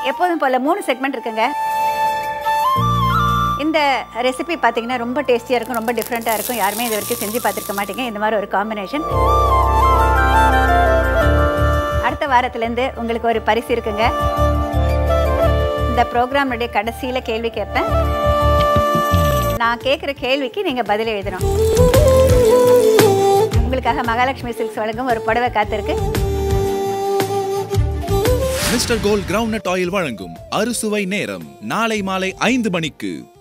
எப்போதும் போல் மூணு செக்மெண்ட் இருக்குங்க இந்த ரெசிபி பார்த்தீங்கன்னா ரொம்ப டேஸ்டியாக இருக்கும் ரொம்ப டிஃப்ரெண்ட்டாக இருக்கும் யாருமே இது வரைக்கும் செஞ்சு பார்த்துருக்க மாட்டீங்க இந்த மாதிரி ஒரு காம்பினேஷன் அடுத்த வாரத்துலேருந்து உங்களுக்கு ஒரு பரிசு இருக்குங்க இந்த ப்ரோக்ராமுடைய கடைசியில் கேள்வி கேட்பேன் நான் கேட்குற கேள்விக்கு நீங்கள் பதில் எழுதணும் உங்களுக்காக மகாலட்சுமி சில்க்ஸ் வழங்கும் ஒரு புடவை காத்திருக்கு மிஸ்டர் கோல்ட் கிரவுண்ட் ஆயில் வழங்கும் அறுசுவை நேரம் நாளை மாலை ஐந்து மணிக்கு